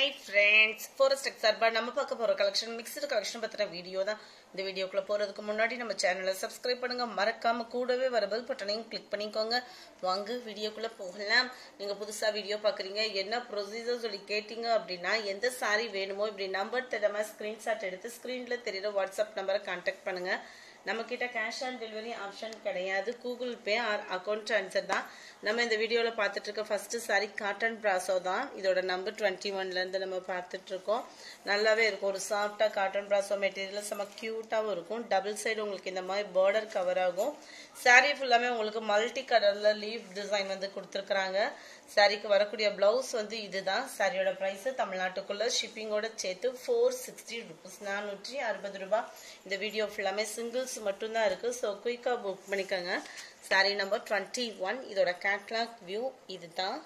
hi friends forest X சார்பா நம்ம பார்க்க போகிற கலெக்ஷன் மிக்சடு கலெக்ஷன் பற்றின வீடியோ தான் இந்த வீடியோக்குள்ளே போகிறதுக்கு முன்னாடி நம்ம சேனலை சப்ஸ்கிரைப் பண்ணுங்க மறக்காம கூடவே வர பெல் பட்டனையும் கிளிக் பண்ணிக்கோங்க வாங்க வீடியோக்குள்ளே போகலாம் நீங்கள் புதுசாக வீடியோ பார்க்குறீங்க என்ன ப்ரொசீஜர் சொல்லி கேட்டிங்க அப்படின்னா எந்த சாரி வேணுமோ இப்படி நம்பர் தெரியாமல் ஸ்க்ரீன்ஷாட் எடுத்து ஸ்க்ரீனில் தெரியுற வாட்ஸ்அப் நம்பரை கான்டாக்ட் பண்ணுங்கள் நம்ம கிட்ட கேஷ் ஆன் டெலிவரி ஆப்ஷன் கிடையாது Google pay or account transfer தான் நம்ம இந்த வீடியோவில் பார்த்துட்டு இருக்க ஃபர்ஸ்ட் சாரி காட்டன் ப்ராசோ தான் இதோட நம்பர் டுவெண்ட்டி ஒன்லேருந்து நம்ம பார்த்துட்டு இருக்கோம் நல்லாவே இருக்கும் ஒரு சாஃப்டாக காட்டன் ப்ராசோ மெட்டீரியல் செம்ம க்யூட்டாகவும் இருக்கும் டபுள் சைடு உங்களுக்கு இந்த மாதிரி பார்டர் கவர் ஆகும் சாரீ ஃபுல்லாமே உங்களுக்கு மல்டி கலரில் லீவ் டிசைன் வந்து கொடுத்துருக்குறாங்க சாரிக்கு வரக்கூடிய பிளவுஸ் வந்து இதுதான் சாரியோட ப்ரைஸ் தமிழ்நாட்டுக்குள்ள ஷிப்பிங்கோட சேர்த்து ஃபோர் சிக்ஸ்டி ருபீஸ் நானூற்றி அறுபது ரூபாய் இந்த வீடியோ ஃபுல்லாமே சிங்கிள்ஸ் மட்டும்தான் இருக்கு ஸோ குயிக்காக புக் பண்ணிக்கோங்க சாரி நம்பர் டுவெண்ட்டி ஒன் இதோட கேட்லாக் வியூ இதுதான்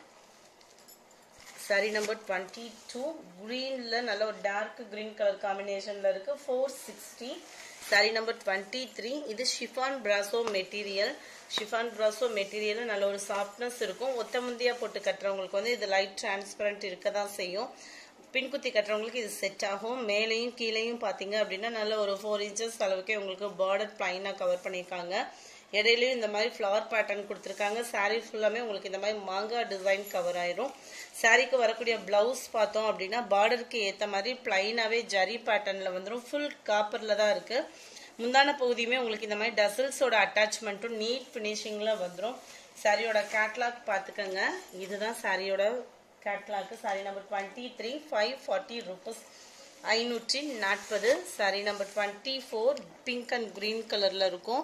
சாரி நம்பர் டுவெண்ட்டி டூ க்ரீனில் நல்ல ஒரு டார்க் க்ரீன் கலர் காம்பினேஷனில் இருக்குது four sixty sari number twenty three இது chiffon brasso material chiffon brasso material நல்ல ஒரு சாஃப்ட்னஸ் இருக்கும் ஒத்த முந்தியா போட்டு கட்டுறவங்களுக்கு வந்து இது லைட் டிரான்ஸ்பரண்ட் இருக்க தான் செய்யும் பின்குத்தி கட்டுறவங்களுக்கு இது செட் ஆகும் மேலேயும் கீழேயும் பார்த்தீங்க அப்படின்னா நல்ல ஒரு ஃபோர் இன்ச்சஸ் அளவுக்கே உங்களுக்கு பார்டர் பிளைனாக கவர் பண்ணியிருக்காங்க இடையிலையும் இந்த மாதிரி ஃப்ளவர் பேட்டர்ன் கொடுத்துருக்காங்க சாரீ ஃபுல்லாமே உங்களுக்கு இந்த மாதிரி மாங்காய் டிசைன் கவர் ஆயிரும் சாரீக்கு வரக்கூடிய பிளவுஸ் பார்த்தோம் அப்படின்னா பார்டருக்கு ஏற்ற மாதிரி பிளைனாகவே ஜரி பேட்டர்னில் வந்துடும் ஃபுல் காப்பரில் தான் இருக்குது முந்தான பகுதியுமே உங்களுக்கு இந்த மாதிரி டசல்ஸோட அட்டாச்மெண்ட்டும் நீட் ஃபினிஷிங்கில் வந்துடும் சாரியோட கேட்லாக் பார்த்துக்கோங்க இதுதான் சாரியோட catalog sari number twenty three five forty rupees ஐநூற்றி நாற்பது sari number twenty four pink and green கலரில் இருக்கும்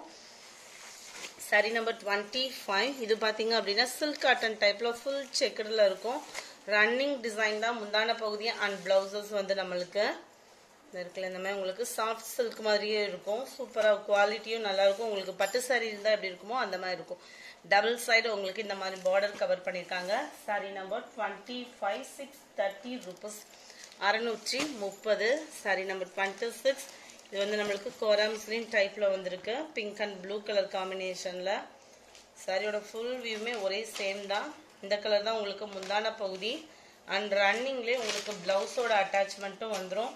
சாரி நம்பர் டுவெண்ட்டி ஃபைவ் இது பார்த்தீங்க அப்படின்னா சில்க் காட்டன் டைப்பில் ஃபுல் செக்கடில் இருக்கும் ரன்னிங் டிசைன் தான் முந்தான பகுதி அண்ட் ப்ளவுசஸ் வந்து நம்மளுக்கு இருக்குல்ல இந்த மாதிரி உங்களுக்கு சாஃப்ட் சில்க் மாதிரியே இருக்கும் சூப்பராக குவாலிட்டியும் நல்லாயிருக்கும் உங்களுக்கு பட்டு சாரி இருந்தால் எப்படி இருக்குமோ அந்த மாதிரி இருக்கும் டபுள் சைடு உங்களுக்கு இந்த மாதிரி பார்டர் கவர் பண்ணியிருக்காங்க sari number twenty five six thirty rupees அறநூற்றி முப்பது சாரி நம்பர் டுவெண்ட்டி சிக்ஸ் இது வந்து நம்மளுக்கு கோராம்ஸ்லின் டைப்பில் வந்திருக்கு பிங்க் அண்ட் ப்ளூ கலர் காம்பினேஷனில் சாரியோட ஃபுல் வியூமே ஒரே சேம் தான் இந்த கலர் தான் உங்களுக்கு முந்தான பகுதி அண்ட் ரன்னிங்லேயே உங்களுக்கு ப்ளவுஸோட அட்டாச்மெண்ட்டும் வந்துடும்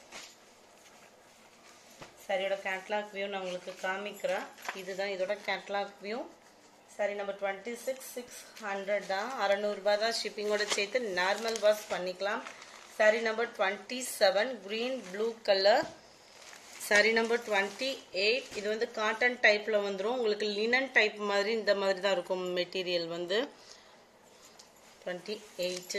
சாரியோட கேட்லாக் வியூ நான் உங்களுக்கு காமிக்கிறேன் இதுதான் இதோட catalog view sari number twenty six six hundred தான் அறநூறுபா தான் ஷிப்பிங்கோட சேர்த்து நார்மல் வாஷ் பண்ணிக்கலாம் sari number twenty seven green blue colour sari number twenty eight இது வந்து காட்டன் டைப்பில் வந்துடும் உங்களுக்கு லினன் டைப் மாதிரி இந்த மாதிரி தான் இருக்கும் மெட்டீரியல் வந்து டுவெண்ட்டி எயிட்டு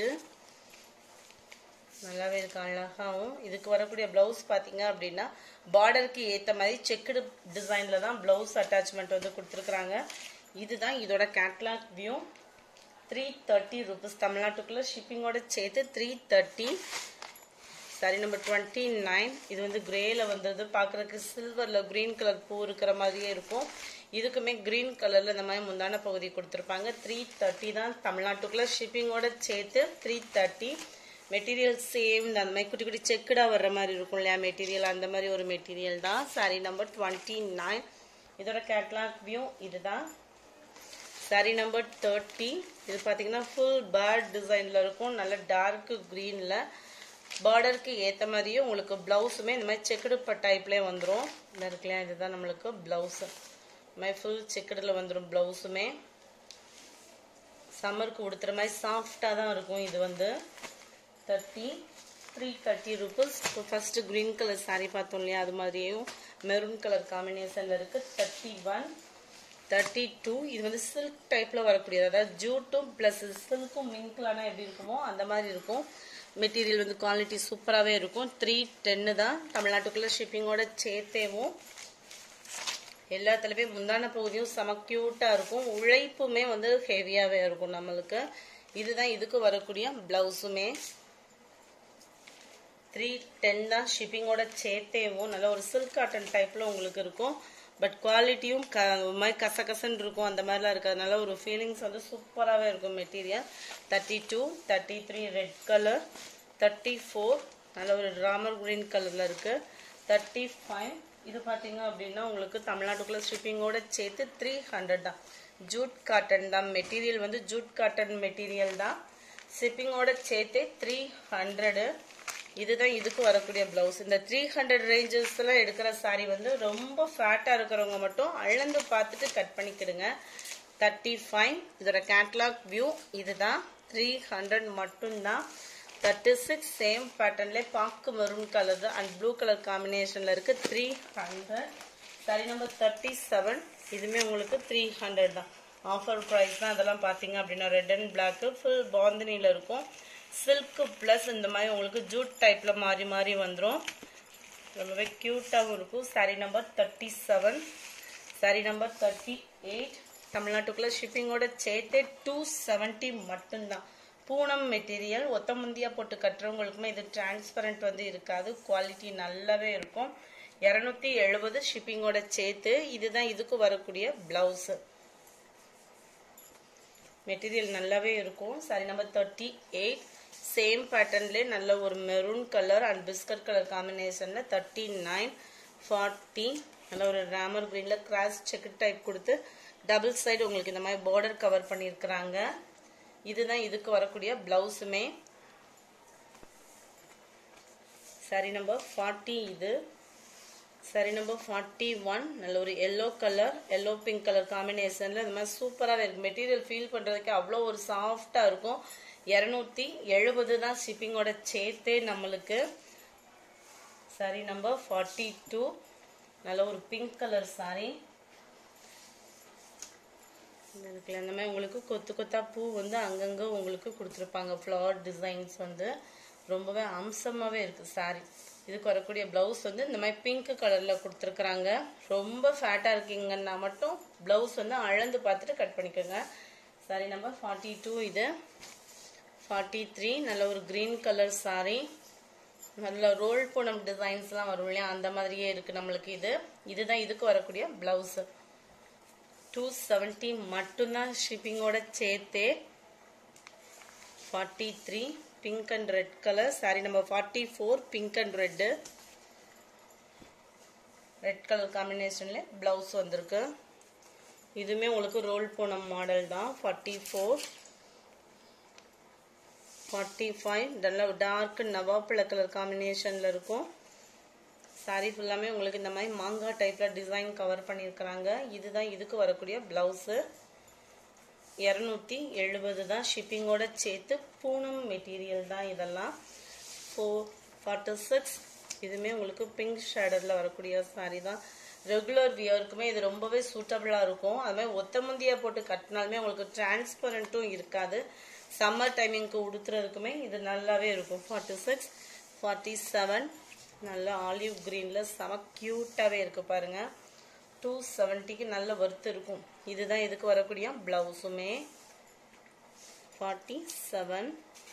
நல்லாவே இருக்கு அழகாகவும் இதுக்கு வரக்கூடிய ப்ளவுஸ் பார்த்தீங்க அப்படின்னா பார்டருக்கு ஏற்ற மாதிரி செக்குடு டிசைனில் தான் ப்ளவுஸ் அட்டாச்மெண்ட் வந்து கொடுத்துருக்குறாங்க இதுதான் இதோட catalog view three thirty rupees தமிழ்நாட்டுக்குள்ளே ஷிப்பிங்கோட சேர்த்து three thirty sari number twenty nine இது வந்து கிரேல வந்தது பார்க்குறதுக்கு சில்வரில் க்ரீன் கலர் பூ இருக்கிற மாதிரியே இருக்கும் இதுக்குமே க்ரீன் கலரில் இந்த மாதிரி முந்தான பகுதி கொடுத்துருப்பாங்க த்ரீ தேர்ட்டி தான் தமிழ்நாட்டுக்குள்ளே ஷிப்பிங்கோட சேர்த்து த்ரீ தேர்ட்டி மெட்டீரியல் சேம் அந்த மாதிரி குட்டி குட்டி செக்குடாக வர்ற மாதிரி இருக்கும் இல்லையா மெட்டீரியல் அந்த மாதிரி ஒரு மெட்டீரியல் தான் சாரி நம்பர் டுவெண்ட்டி நைன் இதோட கேட்லாக் வியூ இதுதான் சாரி நம்பர் தேர்ட்டி இது பார்த்தீங்கன்னா ஃபுல் பேர்ட் டிசைனில் இருக்கும் நல்ல டார்க் க்ரீனில் பார்டருக்கு ஏற்ற மாதிரியே உங்களுக்கு ப்ளவுஸுமே இந்த மாதிரி செக்குடு டைப்லேயே வந்துடும் இந்த இருக்குல்லையா இதுதான் நம்மளுக்கு ப்ளவுஸு இந்த மாதிரி ஃபுல் செக்குடில் வந்துடும் ப்ளவுஸுமே சம்மருக்கு உடுத்துற மாதிரி சாஃப்டாக தான் இருக்கும் இது வந்து தேர்ட்டி த்ரீ தேர்ட்டி ருபீஸ் இப்போ ஃபஸ்ட்டு க்ரீன் கலர் சாரீ பார்த்தோம் இல்லையா அது மாதிரியும் மெரூன் கலர் காம்பினேஷனில் இருக்குது தேர்ட்டி ஒன் தேர்ட்டி டூ இது வந்து சில்க் டைப்பில் வரக்கூடியது அதாவது ஜூட்டும் ப்ளஸ் சில்க்கும் மிங்க்லானா எப்படி இருக்குமோ அந்த மாதிரி இருக்கும் மெட்டீரியல் வந்து குவாலிட்டி சூப்பராகவே இருக்கும் த்ரீ டென்னு தான் தமிழ்நாட்டுக்குள்ளே ஷிப்பிங்கோட சேர்த்தேவும் எல்லாத்துலேயுமே முந்தான பகுதியும் செம க்யூட்டாக இருக்கும் உழைப்புமே வந்து ஹெவியாகவே இருக்கும் நம்மளுக்கு இதுதான் இதுக்கு வரக்கூடிய ப்ளவுஸுமே த்ரீ டென் தான் ஷிப்பிங்கோட சேர்த்தேவும் நல்ல ஒரு சில்க் காட்டன் டைப்பில் உங்களுக்கு இருக்கும் பட் குவாலிட்டியும் க ஒரு மாதிரி கசகசன்னு இருக்கும் அந்த மாதிரிலாம் இருக்கிறதுனால ஒரு ஃபீலிங்ஸ் வந்து சூப்பராகவே இருக்கும் material thirty two thirty three red colour thirty four நல்ல ஒரு ராமர் க்ரீன் கலரில் இருக்குது தேர்ட்டி ஃபைவ் இது பார்த்தீங்க அப்படின்னா உங்களுக்கு தமிழ்நாட்டுக்குள்ளே ஷிப்பிங்கோட சேர்த்து த்ரீ ஹண்ட்ரட் தான் ஜூட் காட்டன் தான் மெட்டீரியல் வந்து ஜூட் காட்டன் மெட்டீரியல் தான் ஷிப்பிங்கோட சேர்த்தே த்ரீ ஹண்ட்ரடு இதுதான் இதுக்கு வரக்கூடிய பிளவுஸ் இந்த த்ரீ ஹண்ட்ரட் ரேஞ்சஸ்ல எடுக்கிற சாரி வந்து ரொம்ப ஃபேட்டா இருக்கிறவங்க மட்டும் அளந்து பார்த்துட்டு கட் பண்ணிக்கிடுங்க தேர்ட்டி ஃபைவ் இதோட கேட்லாக் வியூ இதுதான் த்ரீ ஹண்ட்ரட் மட்டும்தான் தேர்ட்டி சிக்ஸ் சேம் பேட்டர்ன்ல பாக்கு maroon colour and blue colour காம்பினேஷன்ல இருக்கு three hundred sari number thirty seven இதுவுமே உங்களுக்கு த்ரீ ஹண்ட்ரட் தான் ஆஃபர் ப்ரைஸ் தான் அதெல்லாம் பார்த்தீங்க அப்படின்னா ரெட் அண்ட் பிளாக்கு ஃபுல் பாந்தினியில் இருக்கும் சில்க்கு ப்ளஸ் இந்த மாதிரி உங்களுக்கு ஜூட் டைப்பில் மாறி மாறி வந்துடும் ரொம்பவே க்யூட்டாகவும் இருக்கும் sari number thirty seven sari number thirty eight தமிழ்நாட்டுக்குள்ளே ஷிப்பிங்கோட சேர்த்தே டூ செவன்ட்டி மட்டும்தான் பூனம் மெட்டீரியல் ஒத்த முந்தியா போட்டு கட்டுறவங்களுக்குமே இது டிரான்ஸ்பரண்ட் வந்து இருக்காது குவாலிட்டி நல்லாவே இருக்கும் இரநூத்தி எழுபது ஷிப்பிங்கோட சேர்த்து இதுதான் இதுக்கு வரக்கூடிய பிளவுஸு மெட்டீரியல் நல்லாவே இருக்கும் sari number thirty eight same பேட்டர்ன்லேயே நல்ல ஒரு maroon colour and biscuit colour காம்பினேஷனில் தேர்ட்டி நைன் ஃபார்ட்டி நல்ல ஒரு ராமர் க்ரீனில் கிராஸ் செக் டைப் கொடுத்து டபுள் சைடு உங்களுக்கு இந்த மாதிரி பார்டர் கவர் பண்ணியிருக்கிறாங்க இதுதான் இதுக்கு வரக்கூடிய பிளவுஸுமே சாரி நம்பர் ஃபார்ட்டி இது சரி நம்பர் ஃபார்ட்டி ஒன் நல்ல ஒரு yellow colour yellow pink colour காம்பினேஷனில் இந்த மாதிரி சூப்பராகவே இருக்கும் மெட்டீரியல் ஃபீல் பண்ணுறதுக்கு அவ்வளோ ஒரு சாஃப்டாக இருக்கும் இரநூத்தி எழுபது தான் ஷிப்பிங்கோட சேர்த்தே நம்மளுக்கு சாரி நம்பர் ஃபார்ட்டி டூ நல்ல ஒரு பிங்க் கலர் சாரி இருக்குல்ல இந்த மாதிரி உங்களுக்கு கொத்து கொத்தா பூ வந்து அங்கங்கே உங்களுக்கு கொடுத்துருப்பாங்க ஃப்ளவர் டிசைன்ஸ் வந்து ரொம்பவே அம்சமாகவே இருக்குது சாரி இதுக்கு வரக்கூடிய ப்ளவுஸ் வந்து இந்த மாதிரி பிங்க் கலரில் கொடுத்துருக்குறாங்க ரொம்ப ஃபேட்டாக இருக்கீங்கன்னா மட்டும் ப்ளவுஸ் வந்து அளந்து பார்த்துட்டு கட் பண்ணிக்கோங்க சாரி நம்பர் ஃபார்ட்டி டூ இது ஃபார்ட்டி த்ரீ நல்ல ஒரு க்ரீன் கலர் சாரி நல்ல ரோல் பூனம் டிசைன்ஸ்லாம் வரும் இல்லையா அந்த மாதிரியே இருக்குது நம்மளுக்கு இது இதுதான் இதுக்கு வரக்கூடிய ப்ளவுஸு டூ செவன்ட்டி மட்டும்தான் ஷிப்பிங்கோட சேர்த்தே forty three pink and red colour sari number forty four pink and red red colour காம்பினேஷனில் ப்ளவுஸ் வந்திருக்கு இதுவுமே உங்களுக்கு ரோல் போன மாடல் தான் ஃபார்ட்டி ஃபோர் ஃபார்ட்டி ஃபைவ் நல்ல டார்க் நவாப்பிள கலர் காம்பினேஷனில் இருக்கும் சாரி ஃபுல்லாமே உங்களுக்கு இந்த மாதிரி மாங்காய் டைப்பில் டிசைன் கவர் பண்ணியிருக்கிறாங்க இதுதான் இதுக்கு வரக்கூடிய ப்ளவுஸு இரநூத்தி எழுபது தான் ஷிப்பிங்கோட சேர்த்து பூனம் மெட்டீரியல் தான் இதெல்லாம் ஃபோர் ஃபார்ட்டி சிக்ஸ் இதுவுமே உங்களுக்கு பிங்க் ஷேடரில் வரக்கூடிய சாரி தான் ரெகுலர் வியருக்குமே இது ரொம்பவே சூட்டபிளாக இருக்கும் அது மாதிரி ஒத்த முந்தியாக போட்டு கட்டினாலுமே உங்களுக்கு டிரான்ஸ்பரண்ட்டும் இருக்காது சம்மர் டைமிங்க்கு உடுத்துறதுக்குமே இது நல்லாவே இருக்கும் ஃபார்ட்டி சிக்ஸ் ஃபார்ட்டி செவன் நல்ல ஆலிவ் க்ரீனில் செம க்யூட்டாகவே இருக்குது பாருங்கள் டூ செவன்ட்டிக்கு நல்ல ஒர்த் இருக்கும் இதுதான் இதுக்கு வரக்கூடிய ப்ளவுஸுமே ஃபார்ட்டி செவன்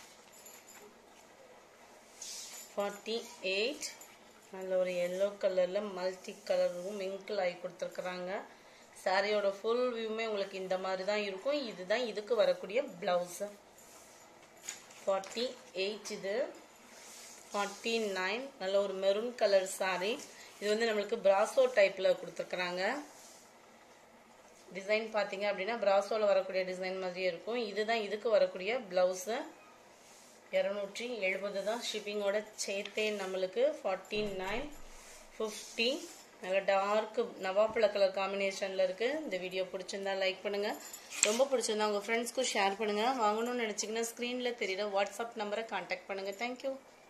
ஃபார்ட்டி எயிட் நல்ல ஒரு எல்லோ கலரில் மல்டி கலரும் மிங்கிள் ஆகி கொடுத்துருக்குறாங்க சாரியோட ஃபுல் வியூமே உங்களுக்கு இந்த மாதிரி தான் இருக்கும் இதுதான் இதுக்கு வரக்கூடிய ப்ளவுஸு ஃபார்ட்டி எயிட் இது ஃபார்ட்டி நைன் நல்ல ஒரு மெரூன் கலர் சாரி இது வந்து நம்மளுக்கு பிராசோ டைப்பில் கொடுத்துருக்குறாங்க டிசைன் பார்த்தீங்க அப்படின்னா பிராசோவில் வரக்கூடிய டிசைன் மாதிரியே இருக்கும் இதுதான் இதுக்கு வரக்கூடிய ப்ளவுஸு இரநூற்றி எழுபது தான் ஷிப்பிங்கோட சேர்த்தே நம்மளுக்கு ஃபார்ட்டி நைன் ஃபிஃப்டி நல்ல டார்க் நவாப்பழ கலர் காம்பினேஷனில் இருக்குது இந்த வீடியோ பிடிச்சிருந்தா லைக் பண்ணுங்கள் ரொம்ப பிடிச்சிருந்தா உங்கள் ஃப்ரெண்ட்ஸ்க்கும் ஷேர் பண்ணுங்கள் வாங்கணும்னு நினச்சிங்கன்னா ஸ்க்ரீனில் தெரியுற வாட்ஸ்அப் நம்பரை காண்டாக்ட் பண்ணுங்கள் தேங்க்யூ